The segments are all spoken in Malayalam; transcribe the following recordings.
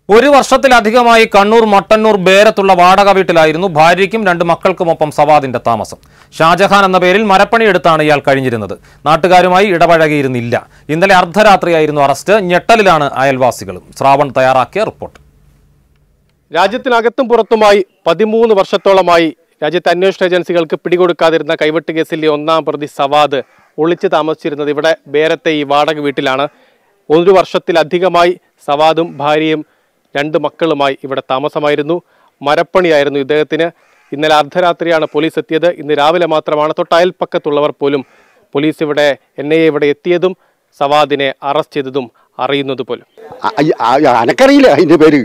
ഒരു വർഷത്തിലധികമായി കണ്ണൂർ മട്ടന്നൂർ ബേരത്തുള്ള വാടക വീട്ടിലായിരുന്നു ഭാര്യയ്ക്കും രണ്ട് മക്കൾക്കുമൊപ്പം സവാദിന്റെ താമസം ഷാജഹാൻ എന്ന പേരിൽ മരപ്പണിയെടുത്താണ് ഇയാൾ കഴിഞ്ഞിരുന്നത് നാട്ടുകാരുമായി ഇടപഴകിയിരുന്നില്ല ഇന്നലെ അർദ്ധരാത്രിയായിരുന്നു അറസ്റ്റ് ഞെട്ടലിലാണ് അയൽവാസികളും ശ്രാവൺ തയ്യാറാക്കിയ റിപ്പോർട്ട് രാജ്യത്തിനകത്തും പുറത്തുമായി പതിമൂന്ന് വർഷത്തോളമായി രാജ്യത്തെ അന്വേഷണ ഏജൻസികൾക്ക് പിടികൊടുക്കാതിരുന്ന കൈവെട്ട് കേസിലെ ഒന്നാം പ്രതി സവാദ് ഒളിച്ചു താമസിച്ചിരുന്നത് ഇവിടെ ബേരത്തെ ഈ വാടക വീട്ടിലാണ് ഒരു വർഷത്തിലധികമായി സവാദും ഭാര്യയും രണ്ട് മക്കളുമായി ഇവിടെ താമസമായിരുന്നു മരപ്പണിയായിരുന്നു ഇദ്ദേഹത്തിന് ഇന്നലെ അർദ്ധരാത്രിയാണ് പോലീസ് എത്തിയത് ഇന്ന് രാവിലെ മാത്രമാണ് തൊട്ടയൽപ്പക്കത്തുള്ളവർ പോലും പോലീസ് ഇവിടെ എൻ ഐ എ ഇവിടെ എത്തിയതും സവാദിനെ അറസ്റ്റ് ചെയ്തതും അറിയുന്നത് പോലും അ- അയ്യ- ആ- അനക്കറിയില്ല അതിന്റെ പേര്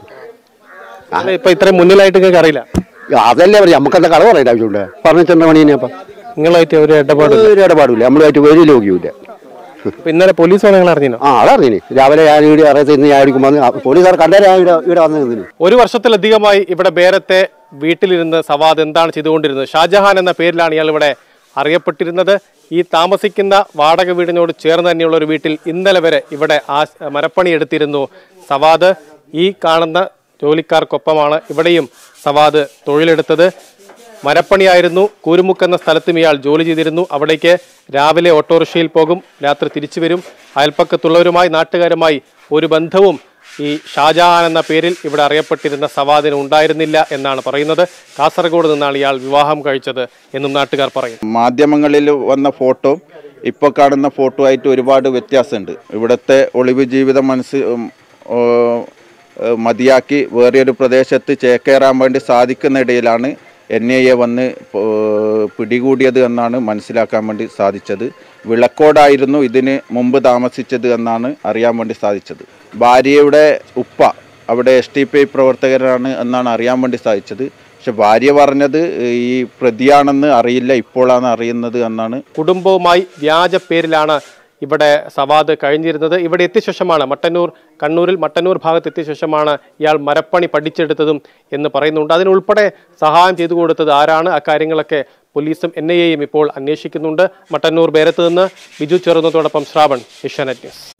അല്ല, ഇപ്പൊ ഇത്രയും മുന്നിലായിട്ട് നിങ്ങൾക്ക് അറിയില്ല അതല്ലേ പറയാം നമുക്കെന്താ കള പറയേണ്ട ആവശ്യമുണ്ട് പറഞ്ഞിട്ടെന്താ പണീനെ അപ്പം നിങ്ങളായിട്ട് ഒരു ഇടപാട് ഒരു ഇടപാടില്ല നമ്മളുമായിട്ട് ഒരു ലോകിയുമില്ല ഇപ്പൊ ഇന്നലെ പോലീസ് നിങ്ങൾ അറിഞ്ഞോ ആ അതറിഞ്ഞിനി രാവിലെ ഞാൻ ഇവിടെ അറിയാത്ത ഇന്ന് ഞാൻ അടിക്കുമ്പോൾ വന്ന് പോലീസുകാർ കണ്ടാൽ ഞാൻ ഇവിടെ ഇവിടെ വന്ന് നിന്നിന് ഒരു വർഷത്തിലധികമായി ഇവിടെ ബേരത്തെ വീട്ടിലിരുന്ന് സവാദ് എന്താണ് ചെയ്തുകൊണ്ടിരുന്നത് ഷാജഹാൻ എന്ന പേരിലാണ് ഇയാൾ ഇവിടെ അറിയപ്പെട്ടിരുന്നത് ഈ താമസിക്കുന്ന വാടക വീടിനോട് ചേർന്ന് തന്നെയുള്ള ഒരു വീട്ടിൽ ഇന്നലെ വരെ ഇവിടെ ആ മരപ്പണി എടുത്തിരുന്നു സവാദ് ഈ കാണുന്ന ജോലിക്കാർക്കൊപ്പമാണ് ഇവിടെയും സവാദ് തൊഴിലെടുത്തത് മരപ്പണിയായിരുന്നു കൂരുമുക്ക് എന്ന സ്ഥലത്തും ഇയാൾ ജോലി ചെയ്തിരുന്നു അവിടേക്ക് രാവിലെ ഓട്ടോറിക്ഷയിൽ പോകും രാത്രി തിരിച്ചു വരും അയൽപ്പക്കത്തുള്ളവരുമായി നാട്ടുകാരുമായി ഒരു ബന്ധവും ഈ ഷാജഹാൻ എന്ന പേരിൽ ഇവിടെ അറിയപ്പെട്ടിരുന്ന സവാദിന് ഉണ്ടായിരുന്നില്ല എന്നാണ് പറയുന്നത് കാസർഗോഡ് നിന്നാണ് ഇയാൾ വിവാഹം കഴിച്ചത് എന്നും നാട്ടുകാർ പറയുന്നു മാധ്യമങ്ങളിൽ വന്ന ഫോട്ടോ ഇപ്പോൾ കാണുന്ന ഫോട്ടോ ആയിട്ട് ഒരുപാട് വ്യത്യാസമുണ്ട് ഇവിടുത്തെ ഒളിവ് ജീവിതം മനസ്സ് ഉം, ഓ, ഏ, മതിയാക്കി വേറെയൊരു പ്രദേശത്ത് ചേക്കേറാൻ വേണ്ടി സാധിക്കുന്നിടയിലാണ് എൻ ഐ എ വന്ന് പോ- പിടികൂടിയത് എന്നാണ് മനസ്സിലാക്കാൻ വേണ്ടി സാധിച്ചത് വിളക്കോടായിരുന്നു ഇതിന് മുമ്പ് താമസിച്ചത് എന്നാണ് അറിയാൻ വേണ്ടി സാധിച്ചത് ഭാര്യയുടെ ഉപ്പ അവിടെ എസ് ടി പി ഐ പ്രവർത്തകരാണ് എന്നാണ് അറിയാൻ വേണ്ടി സാധിച്ചത് പക്ഷെ ഭാര്യ പറഞ്ഞത് ഈ പ്രതിയാണെന്ന് അറിയില്ല ഇപ്പോഴാണ് അറിയുന്നത് എന്നാണ് കുടുംബവുമായി വ്യാജ പേരിലാണ് ഇവിടെ സവാദ് കഴിഞ്ഞിരുന്നത് ഇവിടെ എത്തിയ ശേഷമാണ് മട്ടന്നൂർ കണ്ണൂരിൽ മട്ടന്നൂർ ഭാഗത്ത് എത്തിയ ശേഷമാണ് ഇയാൾ മരപ്പണി പഠിച്ചെടുത്തതും എന്ന് പറയുന്നുണ്ട് അതിനുൾപ്പെടെ സഹായം ചെയ്തു കൊടുത്തത് ആരാണ് അക്കാര്യങ്ങളൊക്കെ പോലീസും എൻ ഐ എയും ഇപ്പോൾ അന്വേഷിക്കുന്നുണ്ട് മട്ടന്നൂർ ബേരത്ത് നിന്ന് ബിജു ചെറുന്നതോടൊപ്പം ശ്രാവൺ ഏഷ്യാനെറ്റ് ന്യൂസ്